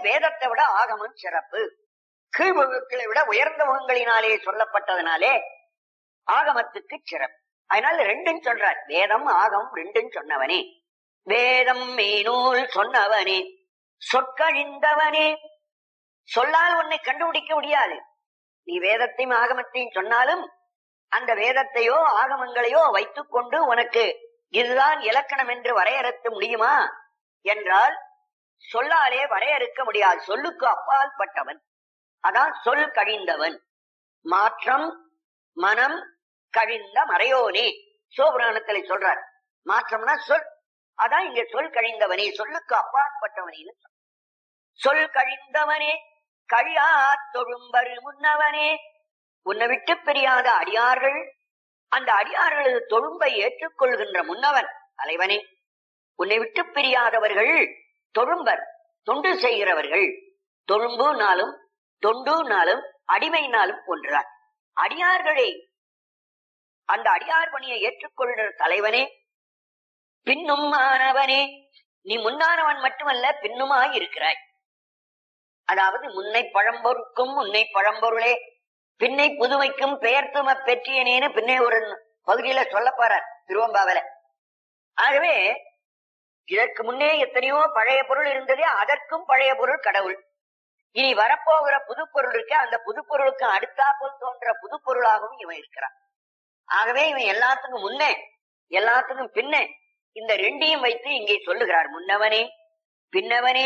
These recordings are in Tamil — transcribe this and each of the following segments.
வேதத்தை விட ஆகமம் சிறப்பு கீழ்முகங்களை விட உயர்ந்த முகங்களினாலே சொல்லப்பட்டதனாலே ஆகமத்துக்கு சிறப்பு அதனால ரெண்டும் சொல்றார் வேதம் ஆகமம் ரெண்டும் சொன்னவனே வேதம் மீனூல் சொன்னவனே சொற்கழிந்தவனே சொல்லால் உன்னை கண்டுபிடிக்க முடியாது நீ வேதத்தையும் ஆகமத்தையும் சொன்னாலும் அந்த வேதத்தையோ ஆகமங்களையோ வைத்துக் கொண்டு உனக்கு இதுதான் இலக்கணம் என்று வரையறுக்க முடியுமா என்றால் சொல்லாலே வரையறுக்க முடியாது சொல்லுக்கு அப்பால் பட்டவன் அதான் சொல் கழிந்தவன் மாற்றம் மனம் கழிந்த மறையோனே சிவபுராணத்தில் சொல்றார் மாற்றம்னா சொல் அதான் இங்க சொல் கழிந்தவனே சொல்லுக்கு அப்பாற்பட்டவனே சொல் கழிந்தவனே கழியா தொழும்பரு முன்னவனே உன்னை விட்டு பிரியாத அடியார்கள் அந்த அடியார்களது தொழும்பை ஏற்றுக்கொள்கின்ற முன்னவன் தலைவனே உன்னை விட்டு பிரியாதவர்கள் தொழும்பர் தொண்டு செய்கிறவர்கள் தொழும்பு நாளும் தொண்டு நாளும் அடிமை நாளும் ஒன்றார் அடியார்களை அந்த அடியார் பணியை ஏற்றுக்கொள்கிற தலைவனே பின்னும் ஆனவனே நீ முன்னானவன் மட்டுமல்ல பின்னுமாய் இருக்கிறாய் அதாவது முன்னை பழம்பொருக்கும் முன்னை பழம்பொருளே பின்னை புதுமைக்கும் பெயர்த்தும பெற்றியனேன்னு பின்னே ஒரு பகுதியில சொல்ல போறார் திருவம்பாவில ஆகவே இதற்கு முன்னே எத்தனையோ பழைய பொருள் இருந்ததே அதற்கும் பழைய பொருள் கடவுள் இனி வரப்போகிற புது பொருள் இருக்கு அந்த புது பொருளுக்கு அடுத்தாப்போல் தோன்ற புது பொருளாகவும் இவன் இருக்கிறான் ஆகவே இவன் எல்லாத்துக்கும் முன்னே எல்லாத்துக்கும் பின்னே இந்த ரெண்டையும் வைத்து இங்கே சொல்லுகிறார் முன்னவனே பின்னவனே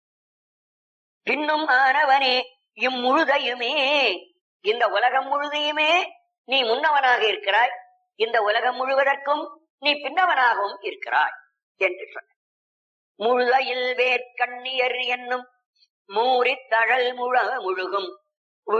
பின்னும் ஆனவனே இம்முழுதையுமே இந்த உலகம் முழுதையுமே நீ முன்னவனாக இருக்கிறாய் இந்த உலகம் முழுவதற்கும் நீ பின்னவனாகவும் இருக்கிறாய் என்று சொன்ன முழுதையில் வேற்கண்ணியர் என்னும் மூரித்தழல் முழ முழுகும்